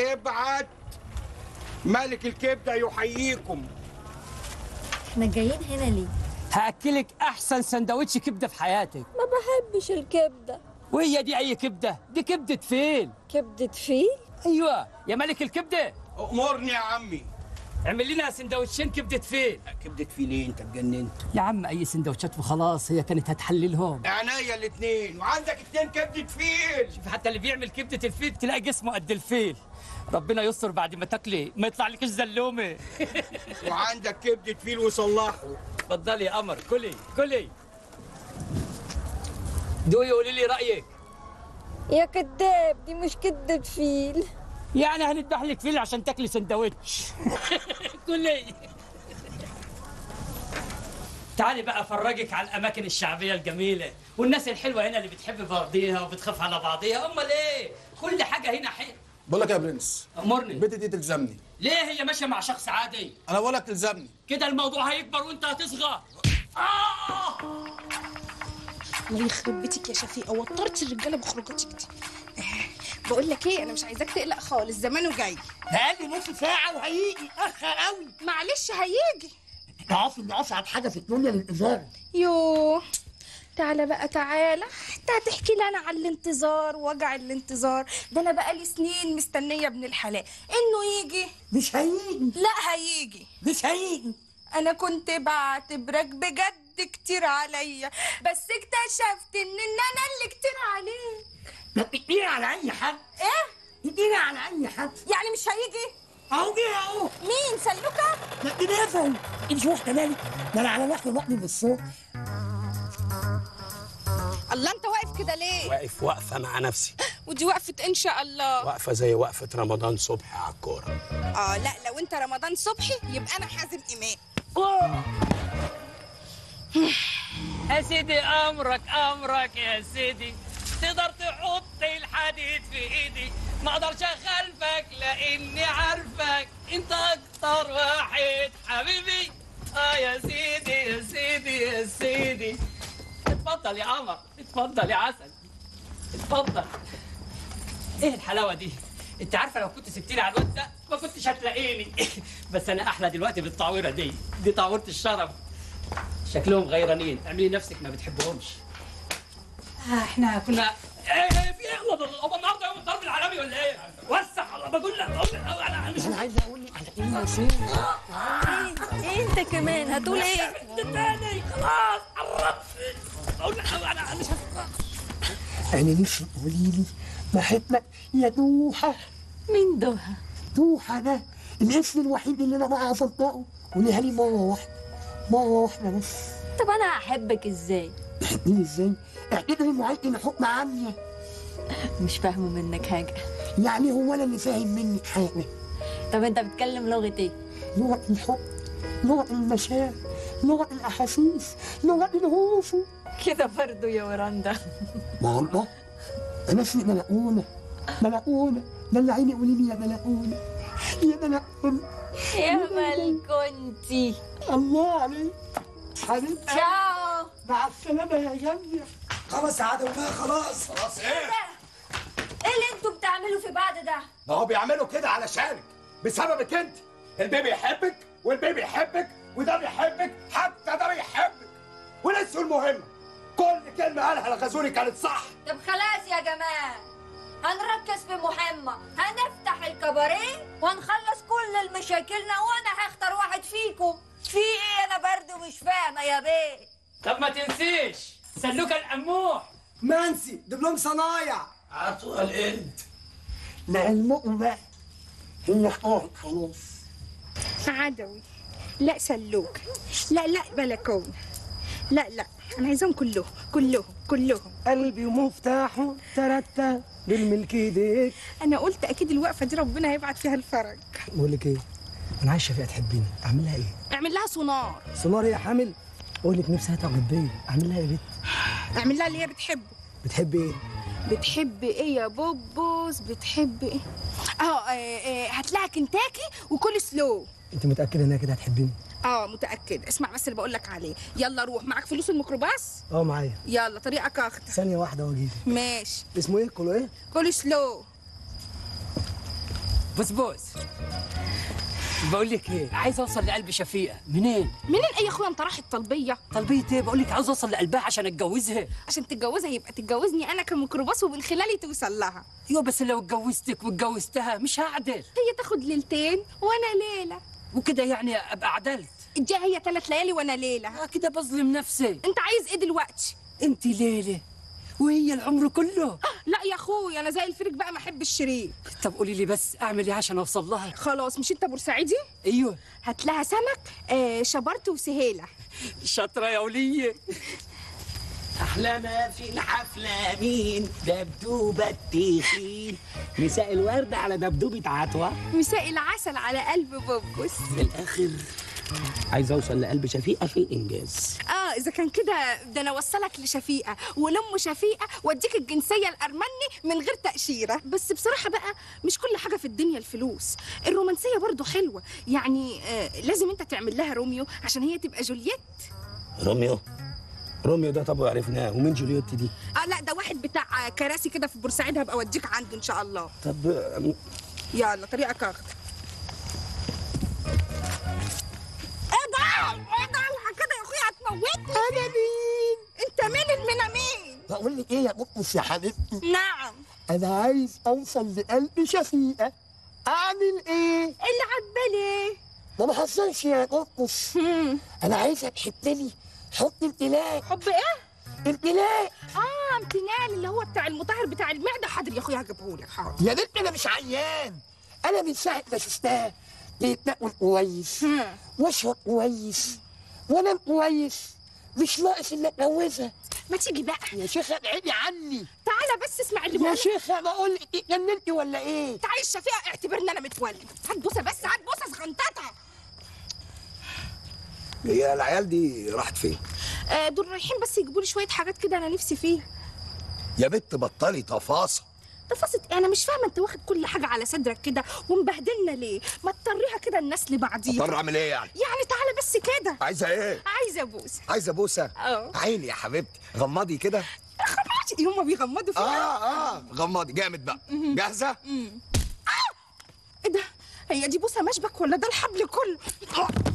ابعت ملك الكبده يحييكم احنا جايين هنا ليه؟ هاكلك احسن سندوتش كبده في حياتك ما بحبش الكبدة وهي دي اي كبده دي كبده فيل كبدة فيل؟ ايوه يا ملك الكبده امرني يا عمي اعمل لنا سندوتشين كبده فيل كبده فيل ايه انت اتجننت يا عم اي سندوتشات وخلاص هي كانت هتحللهم عينيا الاثنين وعندك اتنين كبده فيل شوف حتى اللي بيعمل كبده الفيل تلاقي جسمه قد الفيل ربنا يستر بعد ما تاكلي ما يطلع لكش زلومه وعندك كبده فيل وصلحه اتفضلي يا قمر كلي كلي دوقي قولي لي رايك يا كداب دي مش كبدة فيل يعني هنذبح لك فيل عشان تاكلي سندوتش كلي تعالي بقى افرجك على الاماكن الشعبيه الجميله والناس الحلوه هنا اللي بتحب بعضيها وبتخاف على بعضيها امال ايه كل حاجه هنا حلوه بقول لك يا برنس امرني البنت دي تلزمني ليه هي ماشيه مع شخص عادي انا بقول لك تلزمني كده الموضوع هيكبر وانت هتصغر آه! الله يخرب بيتك يا شفيقه وترت الرجاله بخروجاتك دي آه، بقول لك ايه انا مش عايزاك تقلق خالص زمانه جاي بقالي نص ساعة وهيجي أخ قوي معلش هيجي تعرفي إن أصعب حاجة في الدنيا الانتظار يوه تعالى بقى تعالى انت هتحكي لي انا على الانتظار وجع الانتظار ده انا بقالي سنين مستنيه ابن الحلال انه يجي مش هيجي لا هيجي مش هيجي انا كنت بعتبرك بجد كتير عليا بس اكتشفت ان انا اللي كتير عليك ما تديني على أي حد ايه تديني على أي حد يعني مش هيجي أهو جه أهو مين سلوكه ما تديني أفهم أنت واخدة بالك ده أنا على نحو بطني بالصوت الله انت واقف كده ليه واقف وقفه مع نفسي ودي وقفه ان شاء الله وقفه زي وقفه رمضان صبحي على الكوره اه لا لو انت رمضان صبحي يبقى انا حازم امام يا سيدي امرك امرك يا سيدي تقدر تحط الحديد في ايدي ما اقدرش اخالفك لاني عارفك انت اكتر واحد حبيبي اه يا سيدي يا سيدي يا سيدي اتفضل يا قمر اتفضل يا عسل اتفضل ايه الحلاوه دي انت عارفه لو كنت سبتيني على الواد ده ما كنتش هتلاقيني بس انا احلى دلوقتي بالطاوره دي دي طاوره الشرف شكلهم غيرانين اعملي نفسك ما بتحبهمش احنا كنا ايه ايه في ايه الله الله هو النهارده يوم الضرب العالمي ولا ايه؟ وسع الله بقول لك انا مش أنا عايز أقول لك على إيه يا سيدي ايه انت كمان هتقول ايه؟ تاني خلاص قربت اقول لك انا مش أنا نفسي تقولي لي بحبك يا دوحة مين دوها؟ دوحة ده الاسم الوحيد اللي أنا بعرف أنطقه قوليها لي مرة واحدة مرة واحدة بس طب انا هحبك ازاي؟ تحبيني إزاي؟ اعتبري معاكي حكم عامية مش فاهمه منك حاجة يعني هو أنا اللي فاهم منك حاجة طب انت بتتكلم لغة ايه؟ لغة الحب لغة المشاعر لغة الأحاسيس لغة الهوف كده برضو يا وراندا ما الله أنا اسمي ملعونة ملعونة ده اللي عيني قولي لي يا ملعونة يا ملعونة يا مالكنتي الله عليك حبيبتي تشاو مع السلامة يا جميل خلاص يا عدو بقى خلاص خلاص ايه ايه اللي انتوا بتعملوا في بعض ده؟ ما هو بيعملوا كده علشانك بسببك انت البيبي يحبك والبيبي يحبك وده بيحبك حتى ده بيحبك ونسوا المهم كل كلمة قالها الغزولي كانت صح طب خلاص يا جماعة هنركز في مهمة هنفتح الكباريه وهنخلص كل المشاكلنا وانا هختار واحد فيكم في ايه انا برضو مش فاهمة يا بيه طب ما تنسيش سلوك القموح منسي دبلوم صنايع عطوا القرد لعلمكم بقى هي اختارت خلاص عدوي لا سلوك لا لا بلكونه لا لا انا عايزاهم كلهم كلهم كلهم قلبي ومفتاحه ترتة بالملك ايديك انا قلت اكيد الوقفه دي ربنا هيبعت فيها الفرج بقول لك ايه انا عايز شفيقة تحبيني اعمل لها ايه اعمل لها سونار سونار يا حامل اقول لك نفسها تعجب بيا اعمل لها ايه يا بت اعمل لها اللي هي بتحبه بتحبي ايه بتحب ايه يا بوبوس بتحب ايه اه, آه, آه هات لها كنتاكي وكل سلو انت متاكده انها كده هتحبيني اه متاكد اسمع بس اللي بقول لك عليه يلا روح معاك فلوس الميكروباص اه معايا يلا طريقك اخطر ثانيه واحده واجيلك ماشي اسمه ايه كله ايه كل سلو بص بص بقول لك ايه عايز اوصل لقلب شفيقه منين منين اي اخويا انت رايح الطلبيه طلبيه ايه بقول لك عاوز اوصل لقلبها عشان اتجوزها عشان تتجوزها يبقى تتجوزني انا كميكروباص ومن خلالي توصل لها ايوه بس لو اتجوزتك واتجوزتها مش هعدل هي تاخد ليلتين وانا ليله وكده يعني ابقى عدلت دي هي ثلاث ليالي وانا ليله آه كده بظلم نفسي انت عايز ايه دلوقتي انت ليله وهي العمر كله لا يا اخويا انا زي الفريق بقى ما احب الشريك طب قولي لي بس اعمل ايه عشان اوصل لها خلاص مش انت بورسعيدي ايوه هات لها سمك آه شبرت وسهيله شاطره يا وليه أحلى ما في الحفلة مين دبدوبة التخين مساء الورد على دبدوبة عطوة مساء العسل على قلب بوبوس في الآخر عايز أوصل لقلب شفيقة في الإنجاز اه اذا كان كده ده انا اوصلك لشفيقه ولام شفيقه واديك الجنسيه الارمني من غير تاشيره بس بصراحه بقى مش كل حاجه في الدنيا الفلوس الرومانسيه برضو حلوه يعني آه لازم انت تعمل لها روميو عشان هي تبقى جولييت روميو روميو ده طب عرفناه ومين جولييت دي اه لا ده واحد بتاع كراسي كده في بورسعيد هبقى اوديك عنده ان شاء الله طب أم، يلا طريقك اخد ايه ده ايه ده اوعى كده يا اخويا هتموتني انا مين انت مين المنى مين بقول لك ايه يا قطس يا حبيبتي نعم انا عايز اوصل لقلب شفيقه اعمل ايه اللي عبالي ما بحصلش يا قطس انا عايزه تحط لي حط امتلاك حب ايه امتلاك اه امتنان اللي هو بتاع المطهر بتاع المعده حاضر يا اخويا هجيبهولك حاضر يا بنت انا مش عيان انا من ساعه ما شفتها بيتنقل كويس هم. واشرب كويس وانام كويس مش ناقص ان اتجوزها ما تيجي بقى يا شيخه ابعدي عني تعالى بس اسمع اللي يا بقولك شيخه بقول لك إيه، جننتي ولا ايه انت عايز شفيقه اعتبرني انا متولد هات بوسه بس هات بوسه صغنططه هي العيال دي راحت فين آه دول رايحين بس يجيبوا لي شويه حاجات كده انا نفسي فيها يا بت بطلي تفاصيل تفاصيل انا مش فاهمه انت واخد كل حاجه على صدرك كده ومبهدلنا ليه ما تطريها كده الناس لبعضيها اضطر اعمل ايه يعني يعني تعالى بس كده عايزه ايه عايزه بوسه عايزه بوسه اه. عيني يا حبيبتي غمضي كده خلاص هما بيغمضوا فيها اه اه غمضي جامد بقى جاهزه ايه ده هي دي بوسه مشبك ولا ده الحبل كله